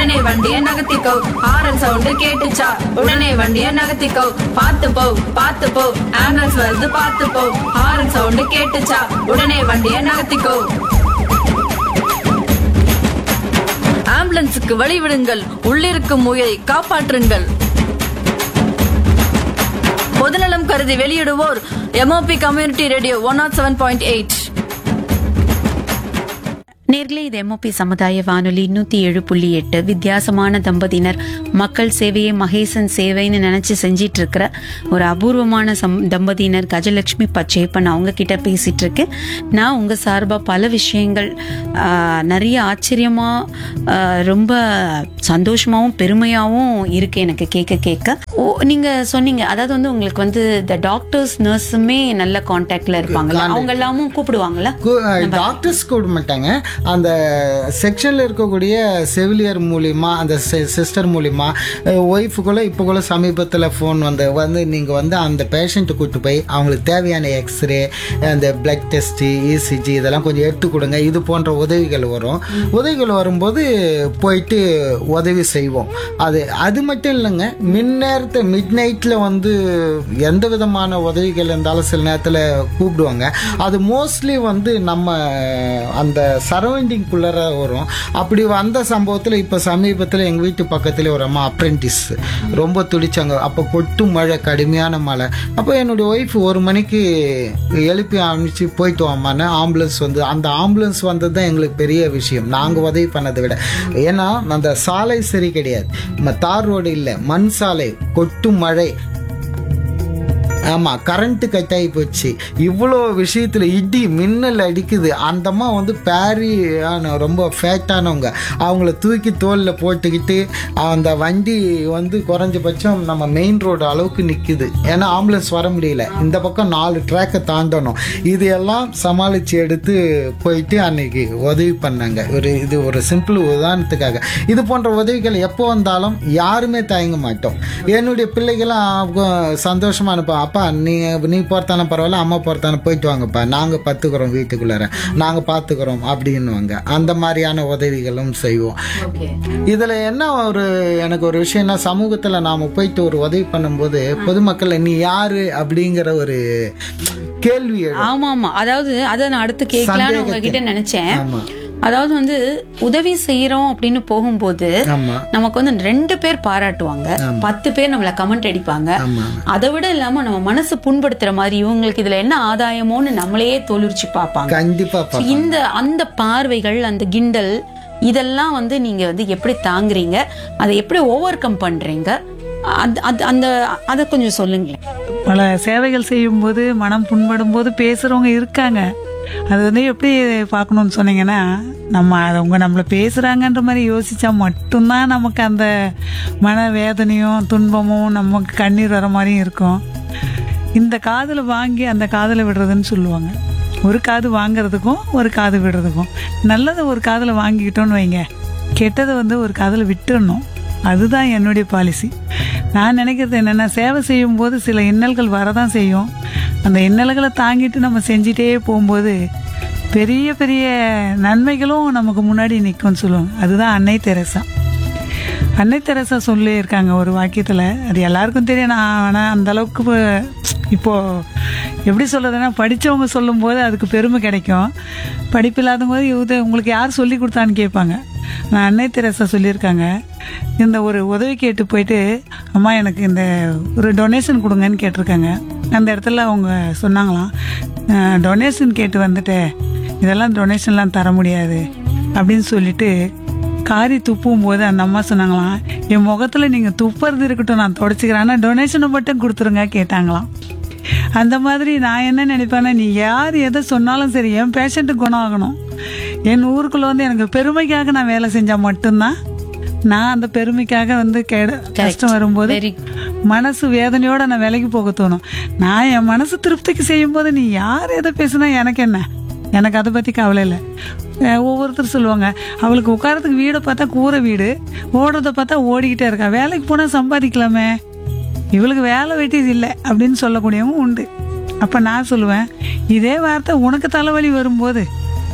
உடனே வண்டிய நகர்த்திக்கோ horn sound கேட்டுச்சா உடனே வண்டிய நகர்த்திக்கோ பார்த்து போ பார்த்து போ ஆம்புலன்ஸ் வருது பார்த்து போ ஹாரன் சவுண்ட் கேட்டுச்சா உடனே வண்டிய நகர்த்திக்கோ ஆம்புலன்ஸுக்கு வழிவிடுங்கள் உள்ளிருக்கும் உயிரை காப்பாற்றுங்கள் பொதுநலம் கருதி வெளியிடுவோர் MOP community radio one nought seven point eight நேர்களே இது எம்ஓபி சமுதாய வானொலி நூத்தி ஏழு புள்ளி எட்டு வித்தியாசமான தம்பதியினர் மக்கள் சேவையை மகேசன் சேவைன்னு நினைச்சு செஞ்சிட்டு இருக்கிற ஒரு அபூர்வமான சம் தம்பதியினர் கஜலட்சுமி பச்சையப்பன் அவங்க கிட்ட பேசிட்டு இருக்கேன் நான் உங்க சார்பா பல விஷயங்கள் ஆஹ், நிறைய ஆச்சரியமா ஆஹ், ரொம்ப சந்தோஷமாவும் பெருமையாவும் இருக்கு எனக்கு கேட்க கேட்க ஓ நீங்க சொன்னீங்க அதாவது வந்து உங்களுக்கு வந்து இந்த டாக்டர்ஸ் நர்ஸுமே நல்ல கான்டாக்ட்ல இருப்பாங்கல்ல அவங்க எல்லாமும் கூப்பிடுவாங்கல்ல டாக்டர்ஸ் கூட மாட்டாங்க அந்த செக்ஷன்ல இருக்கக்கூடிய செவிலியர் மூலியமா அந்த சிஸ்டர் மூலியமா ஒய்ஃபுக்குள்ள இப்போ கூட சமீபத்தில் ஃபோன் வந்து வந்து நீங்கள் வந்து அந்த பேஷண்ட்டை கூட்டு போய் அவங்களுக்கு தேவையான எக்ஸ்ரே அந்த பிளட் டெஸ்ட்டு இசிஜி இதெல்லாம் கொஞ்சம் எடுத்து கொடுங்க இது போன்ற உதவிகள் வரும் உதவிகள் வரும்போது போயிட்டு உதவி செய்வோம் அது அது மட்டும் இல்லைங்க மின்னேரத்தை மிட் நைட்டில் வந்து எந்த விதமான உதவிகள் இருந்தாலும் சில நேரத்தில் கூப்பிடுவாங்க அது மோஸ்ட்லி வந்து நம்ம அந்த சரௌண்டிங்குள்ளார வரும் அப்படி வந்த சம்பவத்தில் இப்போ சமீபத்தில் எங்கள் வீட்டு பக்கத்தில் ஒரு அம்மா அப்ரெண்டிஸ் ரொம்ப துடிச்சாங்க அப்போ கொட்டு மழை கடுமையான மழை அப்போ என்னுடைய ஒய்ஃப் ஒரு மணிக்கு எழுப்பி அனுப்பிச்சு போயிட்டு வாமான்னு ஆம்புலன்ஸ் வந்து அந்த ஆம்புலன்ஸ் வந்தது தான் எங்களுக்கு பெரிய விஷயம் நாங்கள் உதவி பண்ணதை விட ஏன்னா அந்த சாலை சரி கிடையாது ம- தார் ரோடு இல்லை மண் சாலை கொட்டும் மழை ஆமாம் கரண்ட்டு கட் ஆகி போச்சு இவ்வளோ விஷயத்தில் இடி மின்னல் அடிக்குது அந்த அம்மா வந்து பேரி ஆன ரொம்ப ஃபேட்டானவங்க அவங்கள தூக்கி தோலில் போட்டுக்கிட்டு அந்த வண்டி வந்து குறைஞ்சபட்சம் நம்ம மெயின் ரோடு அளவுக்கு நிற்குது ஏன்னா ஆம்புலன்ஸ் வர முடியல இந்த பக்கம் நாலு ட்ராக்கை தாண்டணும் இது எல்லாம் சமாளித்து எடுத்து போயிட்டு அன்னைக்கு உதவி பண்ணாங்க ஒரு இது ஒரு சிம்பிள் உதாரணத்துக்காக இது போன்ற உதவிகள் எப்போ வந்தாலும் யாருமே தயங்க மாட்டோம் என்னுடைய பிள்ளைகளாம் அவங்க சந்தோஷமா அனுப்பா அப்பா நீ நீ போறதானே பரவாயில்ல அம்மா போறதானே போயிட்டு வாங்கப்பா நாங்க பார்த்துக்கிறோம் வீட்டுக்குள்ளார நாங்க பார்த்துக்கிறோம் அப்படின்னுவாங்க அந்த மாதிரியான உதவிகளும் செய்வோம் இதுல என்ன ஒரு எனக்கு ஒரு விஷயம்னா சமூகத்துல நாம போயிட்டு ஒரு உதவி பண்ணும்போது பொதுமக்கள் நீ யாரு அப்படிங்கிற ஒரு கேள்வி எழும். ஆமா ஆமா அதாவது அதை நான் அடுத்து கேட்கலான்னு உங்ககிட்ட நினைச்சேன் ஆமா அதாவது வந்து உதவி செய்யறோம் அப்படின்னு போகும்போது ஆமா நமக்கு வந்து ரெண்டு பேர் பாராட்டுவாங்க பத்து பேர் நம்மள கமெண்ட் அடிப்பாங்க ஆமா அதை விட இல்லாம நம்ம மனசு புண்படுத்துற மாதிரி இவங்களுக்கு இதுல என்ன ஆதாயமோன்னு நம்மளையே தொழிற்சி பார்ப்பாங்க கண்டிப்பா So, இந்த அந்த பார்வைகள் அந்த கிண்டல் இதெல்லாம் வந்து நீங்க வந்து எப்படி தாங்குறீங்க அதை எப்படி ஓவர் கம் பண்றீங்க அது அது- அந்த அதை கொஞ்சம் சொல்லுங்களேன் பல சேவைகள் செய்யும்போது மனம் புண்படும் போது பேசுறவங்க இருக்காங்க அது வந்து எப்படி பார்க்கணும்னு சொன்னீங்கன்னா நம்ம அவங்க நம்மளை பேசுறாங்கன்ற மாதிரி யோசிச்சா மட்டும்தான் நமக்கு அந்த மன வேதனையும் துன்பமும் நமக்கு கண்ணீர் வர மாதிரியும் இருக்கும் இந்த காதில் வாங்கி அந்த காதில் விடுறதுன்னு சொல்லுவாங்க ஒரு காது வாங்குறதுக்கும் ஒரு காது விடுறதுக்கும் நல்லதை ஒரு காதில் வாங்கிக்கிட்டோன்னு வைங்க கெட்டதை வந்து ஒரு காதில் விட்டுடணும் அதுதான் என்னுடைய பாலிசி நான் நினைக்கிறது என்னென்னா சேவை செய்யும்போது சில இன்னல்கள் வரதான் செய்யும் அந்த இன்னல்களை தாங்கிட்டு நம்ம செஞ்சிட்டே போகும்போது பெரிய பெரிய நன்மைகளும் நமக்கு முன்னாடி நிற்கும்னு சொல்லுவாங்க அதுதான் அன்னை தெரசா அன்னை தெரசா சொல்லியிருக்காங்க ஒரு வாக்கியத்தில் அது எல்லாருக்கும் தெரியும் நான் ஆனால் அந்த அளவுக்கு இப்போ- இப்போ எப்படி சொல்றதுன்னா படித்தவங்க சொல்லும்போது அதுக்கு பெருமை கிடைக்கும் படிப்பு இல்லாதவங்க இது உங்களுக்கு யார் சொல்லி கொடுத்தான்னு கேட்பாங்க நான் அன்னை தெரசா சொல்லியிருக்காங்க இந்த ஒரு உதவி கேட்டு போயிட்டு அம்மா எனக்கு இந்த ஒரு டொனேஷன் கொடுங்கன்னு கேட்டிருக்காங்க அந்த இடத்துல அவங்க சொன்னாங்களாம் டொனேஷன் கேட்டு வந்துட்டு இதெல்லாம் டொனேஷன்லாம் தர முடியாது அப்படின்னு சொல்லிட்டு காரி துப்பும் போது அந்த அம்மா சொன்னாங்களாம் என் முகத்தில் நீங்கள் துப்புறது இருக்கட்டும் நான் தொடச்சிக்கிறேன் ஆனால் டொனேஷனை மட்டும் கொடுத்துருங்க கேட்டாங்களாம் அந்த மாதிரி நான் என்ன நினைப்பேன்னா நீ யார் எதை சொன்னாலும் சரி என் பேஷண்ட்டு குணம் ஆகணும் என் ஊருக்குள்ள வந்து எனக்கு பெருமைக்காக நான் வேலை செஞ்சால் மட்டும்தான் நான் அந்த பெருமைக்காக வந்து கெட கஷ்டம் வரும்போது Very மனசு வேதனையோட நான் விலைக்கு போக தோணும் நான் என் மனசு திருப்திக்கு செய்யும்போது நீ யார் எதை பேசுனா எனக்கு என்ன எனக்கு அதை பற்றி கவலை இல்லை அஹ் ஒவ்வொருத்தர் சொல்லுவாங்க அவளுக்கு உட்காரத்துக்கு வீடை பார்த்தா கூரை வீடு ஓடுறத பார்த்தா ஓடிக்கிட்டே இருக்கா வேலைக்கு போனால் சம்பாதிக்கலாமே இவளுக்கு வேலை வெட்டி இல்லை அப்படின்னு சொல்லக்கூடியவங்க உண்டு அப்போ நான் சொல்லுவேன் இதே வார்த்தை உனக்கு தலைவலி வரும்போது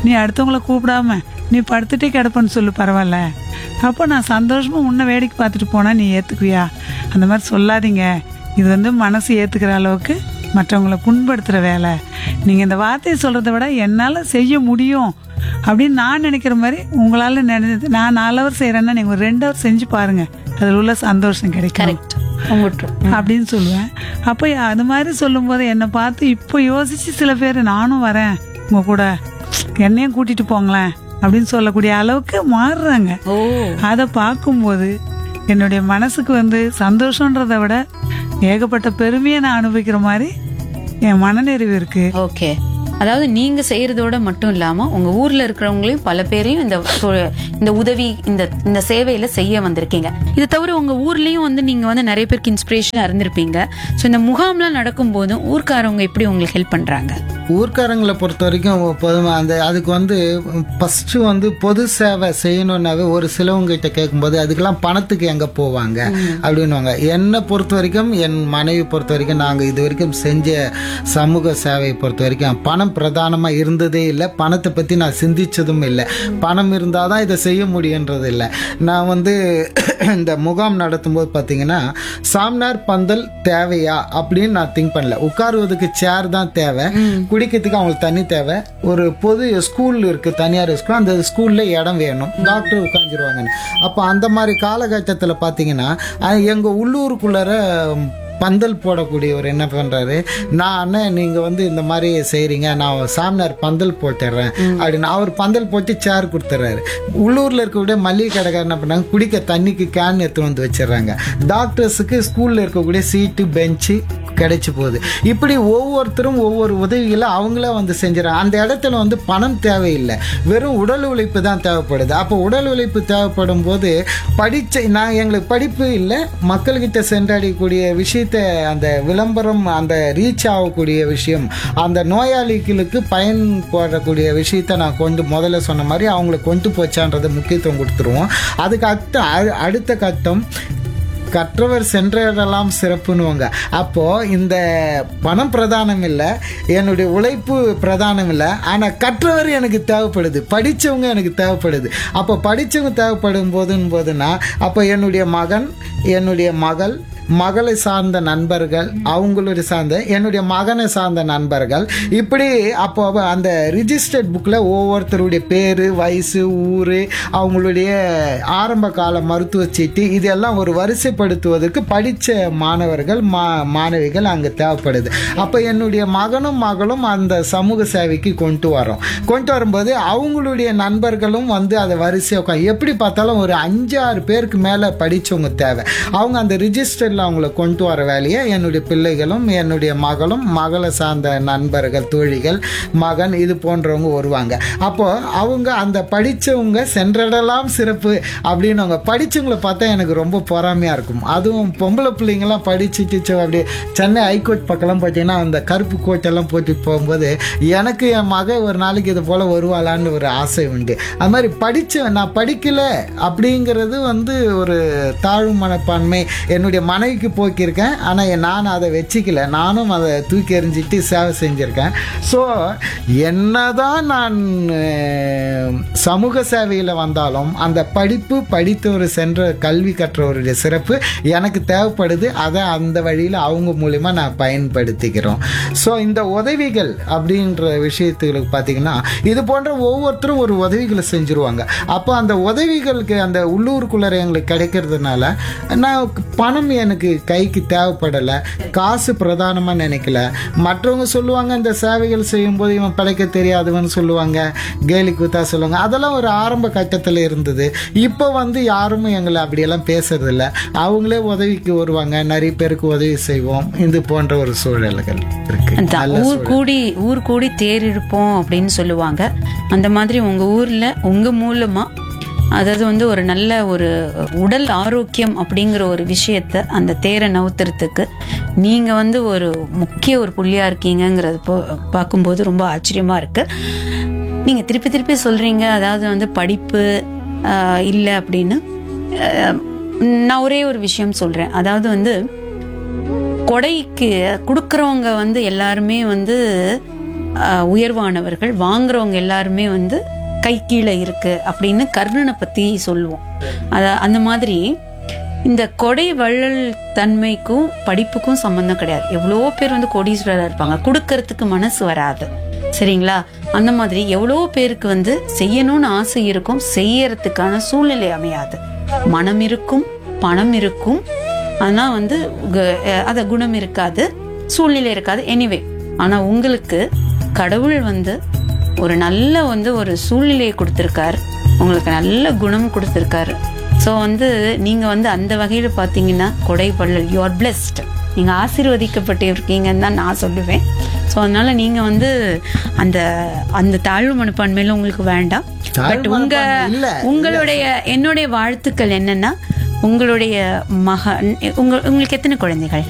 நீ அடுத்தவங்கள கூப்பிடாம நீ படுத்துட்டே கிடப்பன்னு சொல்லு பரவாயில்ல அப்போ நான் சந்தோஷமா உன்னை வேடிக்கை பார்த்துட்டு போனா நீ ஏத்துக்குவியா அந்த மாதிரி சொல்லாதீங்க இது வந்து மனசு ஏத்துக்கிற அளவுக்கு மற்றவங்கள புண்படுத்துற வேலை நீங்க இந்த வார்த்தையை சொல்றதை விட என்னால செய்ய முடியும் அப்படின்னு நான் நினைக்கிற மாதிரி உங்களால நினைச்சது நான் நாலு ஹவர் செய்யறேன்னா நீங்க ஒரு ரெண்டு ஹவர் செஞ்சு பாருங்க அதில் உள்ள சந்தோஷம் கிடைக்கும் கரெக்ட் உங்கட்டு அப்படின்னு சொல்லுவேன் அப்போ அது மாதிரி சொல்லும்போது என்னை பார்த்து இப்போ யோசிச்சு சில பேர் நானும் வரேன் உங்க கூட என்னையும் கூட்டிட்டு போங்களேன் அப்படின்னு சொல்லக்கூடிய அளவுக்கு மாறுறாங்க ஓ அதை பார்க்கும்போது என்னுடைய மனசுக்கு வந்து சந்தோஷன்றதை விட ஏகப்பட்ட பெருமையை நான் அனுபவிக்கிற மாதிரி என் மனநிறைவு இருக்கு ஓகே அதாவது நீங்க செய்யறதோட மட்டும் இல்லாம உங்க ஊர்ல இருக்கிறவங்களையும் பல பேரையும் இந்த தொ- இந்த உதவி இந்த இந்த சேவையில செய்ய வந்திருக்கீங்க இது தவிர உங்க ஊர்லயும் வந்து நீங்க வந்து நிறைய பேருக்கு இன்ஸ்பிரேஷனா இருந்திருப்பீங்க ஸோ இந்த முகாம்லாம் நடக்கும் போதும் ஊர்க்காரவங்க எப்படி உங்களுக்கு ஹெல்ப் பண்றாங்க ஊர்க்காரங்களை பொறுத்த வரைக்கும் பொதுவாக அந்த அதுக்கு வந்து ஃபஸ்ட்டு வந்து பொது சேவை செய்யணும்னாவே ஒரு சிலவங்ககிட்ட கேட்கும்போது அதுக்கெல்லாம் பணத்துக்கு எங்கே போவாங்க அப்படின்னுவாங்க என்னை பொறுத்த வரைக்கும் என் மனைவி பொறுத்த வரைக்கும் நாங்கள் இது வரைக்கும் செஞ்ச சமூக சேவையை பொறுத்த வரைக்கும் பணம் பிரதானமாக இருந்ததே இல்லை பணத்தை பற்றி நான் சிந்திச்சதும் இல்லை பணம் இருந்தால் தான் இதை செய்ய முடியுன்றது இல்லை நான் வந்து இந்த முகாம் நடத்தும்போது பார்த்தீங்கன்னா சாம்னார் பந்தல் தேவையா அப்படின்னு நான் திங்க் பண்ணல உட்காருவதுக்கு சேர் தான் தேவை குடிக்கிறதுக்கு அவங்களுக்கு தண்ணி தேவை ஒரு பொது ஸ்கூல் இருக்கு தனியார் ஸ்கூல் அந்த ஸ்கூல்ல இடம் வேணும் டாக்டர் உட்காந்துருவாங்கன்னு அப்போ அந்த மாதிரி காலகட்டத்தில் பார்த்தீங்கன்னா அஹ், எங்க உள்ளூருக்குள்ளார பந்தல் போடக்கூடியவர் என்ன பண்றாரு நான் அண்ணன் நீங்க வந்து இந்த மாதிரி செய்றீங்க நான் சாமினார் பந்தல் போட்டுடுறேன் அப்படின்னு அவர் பந்தல் போட்டு சேர் கொடுத்துட்றாரு உள்ளூர்ல இருக்கக்கூடிய மளிகை கடைக்காரர் என்ன பண்ணாங்க குடிக்க தண்ணிக்கு கேன் எடுத்து வந்து வச்சிடுறாங்க டாக்டர்ஸுக்கு ஸ்கூல்ல இருக்கக்கூடிய சீட்டு பெஞ்சு கிடைச்சு போகுது இப்படி ஒவ்வொருத்தரும் ஒவ்வொரு உதவிகளை அவங்களே வந்து செஞ்சுறாங்க அந்த இடத்துல வந்து பணம் தேவையில்லை வெறும் உடல் உழைப்பு தான் தேவைப்படுது அப்போ உடல் உழைப்பு தேவைப்படும் போது படிச்ச நான் எங்களுக்கு படிப்பு இல்லை மக்கள்கிட்ட சென்றடையக்கூடிய விஷயத்த அந்த விளம்பரம் அந்த ரீச் ஆகக்கூடிய விஷயம் அந்த நோயாளிகளுக்கு பயன் போடக்கூடிய விஷயத்த நான் கொண்டு முதல்ல சொன்ன மாதிரி அவங்களுக்கு கொண்டு போச்சான்றதை முக்கியத்துவம் கொடுத்துருவோம் அதுக்கு அடுத்த அ- அடுத்த கட்டம் கற்றவர் சென்றதெல்லாம் சிறப்புன்னுவாங்க அப்போ இந்த பணம் பிரதானம் இல்லை என்னுடைய உழைப்பு பிரதானம் இல்லை ஆனால் கற்றவர் எனக்கு தேவைப்படுது படித்தவங்க எனக்கு தேவைப்படுது அப்போ படித்தவங்க தேவைப்படும் போதுன்னு போதுன்னா அப்போ என்னுடைய மகன் என்னுடைய மகள் மகளை சார்ந்த நண்பர்கள் அவங்களுடைய சார்ந்த என்னுடைய மகனை சார்ந்த நண்பர்கள் இப்படி அப்போ அந்த ரிஜிஸ்டர்ட் புக்கில் ஒவ்வொருத்தருடைய பேர் வயசு ஊர் அவங்களுடைய ஆரம்ப கால மருத்துவ சீட்டு இதெல்லாம் ஒரு வரிசைப்படுத்துவதற்கு படித்த மாணவர்கள் மா மாணவிகள் அங்கே தேவைப்படுது அப்போ என்னுடைய மகனும் மகளும் அந்த சமூக சேவைக்கு கொண்டு வரோம் கொண்டு வரும்போது அவங்களுடைய நண்பர்களும் வந்து அதை வரிசையாக உட்காந்து எப்படி பார்த்தாலும் ஒரு அஞ்சு ஆறு பேருக்கு மேலே படித்தவங்க தேவை அவங்க அந்த ரிஜிஸ்டரில் அவங்கள கொண்டு வர வேலையை என்னுடைய பிள்ளைகளும் என்னுடைய மகளும் மகளை சார்ந்த நண்பர்கள் தோழிகள் மகன் இது போன்றவங்க வருவாங்க அப்போ அவங்க அந்த படித்தவங்க சென்றடலாம் சிறப்பு அப்படின்னு அவங்க படித்தவங்கள பார்த்தா எனக்கு ரொம்ப பொறாமையாக இருக்கும் அதுவும் பொம்பளை பிள்ளைங்களாம் படிச்சுட்டு சு- அப்படியே சென்னை ஹைகோர்ட் பக்கம்லாம் பார்த்தீங்கன்னா அந்த கருப்பு கோட்டெல்லாம் போட்டு போகும்போது எனக்கு என் மக ஒரு நாளைக்கு இது போல் வருவாளான்னு ஒரு ஆசை உண்டு அது மாதிரி படித்த நான் படிக்கல அப்படிங்கிறது வந்து ஒரு தாழ்வு மனப்பான்மை என்னுடைய மனைவிக்கு போக்கியிருக்கேன் ஆனால் நான் அதை வச்சுக்கல நானும் அதை தூக்கி எறிஞ்சிட்டு சேவை செஞ்சுருக்கேன் ஸோ என்னதான் நான் அஹ், சமூக சேவையில் வந்தாலும் அந்த படிப்பு படித்தவர் சென்ற கல்வி கற்றவருடைய சிறப்பு எனக்கு தேவைப்படுது அதை அந்த வழியில் அவங்க மூலிமா நான் பயன்படுத்திக்கிறோம் ஸோ இந்த உதவிகள் அப்படின்ற விஷயத்துகளுக்கு பார்த்தீங்கன்னா இது போன்ற ஒவ்வொருத்தரும் ஒரு உதவிகளை செஞ்சுருவாங்க அப்போ அந்த உதவிகளுக்கு அந்த உள்ளூருக்குள்ளே எங்களுக்கு கிடைக்கிறதுனால நான் பணம் எனக்கு கைக்கு தேவைப்படலை காசு பிரதானமாக நினைக்கல மற்றவங்க சொல்லுவாங்க இந்த சேவைகள் செய்யும்போது இவன் பிழைக்க தெரியாதவன் சொல்லுவாங்க கேலி கூத்தா சொல்லுவாங்க அதெல்லாம் ஒரு ஆரம்ப கட்டத்தில் இருந்தது இப்போ வந்து யாரும் எங்களை அப்படியெல்லாம் பேசுறதில்ல அவங்களே உதவிக்கு வருவாங்க நிறைய பேருக்கு உதவி செய்வோம் இது போன்ற ஒரு சூழல்கள் இருக்கு அதான் நல்ல ஊர் கூடி ஊர் கூடி தேர் இருப்போம் அப்படின்னு சொல்லுவாங்க அந்த மாதிரி உங்க ஊர்ல உங்க மூலமா அதாவது வந்து ஒரு நல்ல ஒரு உடல் ஆரோக்கியம் அப்படிங்கிற ஒரு விஷயத்த அந்த தேரை நவுத்துறதுக்கு நீங்க வந்து ஒரு முக்கிய ஒரு புள்ளியா இருக்கீங்கங்கிறது போ- பார்க்கும்போது ரொம்ப ஆச்சரியமா இருக்கு நீங்க திருப்பி திருப்பி சொல்றீங்க அதாவது வந்து படிப்பு ஆஹ், இல்லை அப்படின்னு ஆஹ், நான் ஒரே ஒரு விஷயம் சொல்றேன் அதாவது வந்து கொடைக்கு கொடுக்கறவங்க வந்து எல்லாருமே வந்து அஹ், உயர்வானவர்கள் வாங்குறவங்க எல்லாருமே வந்து கை கீழே இருக்கு அப்படின்னு கர்ணனை பத்தி சொல்லுவோம் அத அந்த மாதிரி இந்த கொடை வள்ளல் தன்மைக்கும் படிப்புக்கும் சம்பந்தம் கிடையாது எவ்வளோ பேர் வந்து கோடீஸ்வரர் இருப்பாங்க கொடுக்கறதுக்கு மனசு வராது சரிங்களா அந்த மாதிரி எவ்வளோ பேருக்கு வந்து செய்யணும்னு ஆசை இருக்கும் செய்யறதுக்கான சூழ்நிலை அமையாது மனம் இருக்கும் பணம் இருக்கும் ஆனா வந்து க- அஹ் அத குணம் இருக்காது சூழ்நிலை இருக்காது எனிவே ஆனா உங்களுக்கு கடவுள் வந்து ஒரு நல்ல வந்து ஒரு சூழ்நிலையை கொடுத்துருக்காரு உங்களுக்கு நல்ல குணம் கொடுத்துருக்காரு ஸோ வந்து நீங்க வந்து அந்த வகையில பாத்தீங்கன்னா கொடை வள்ளல் யூ ஆர் பிளெஸ்ட் நீங்க ஆசீர்வதிக்கப்பட்டு இருக்கீங்கன்னு தான் நான் சொல்லுவேன் ஸோ அதனால நீங்க வந்து அந்த அந்த தாழ்வு மனப்பான்மையில உங்களுக்கு வேண்டாம் தாழ்வு பட் உங்க மனப்பான்மை இல்ல. உங்களுடைய என்னுடைய வாழ்த்துக்கள் என்னன்னா உங்களுடைய மகன் உங்க உங்களுக்கு எத்தனை குழந்தைகள்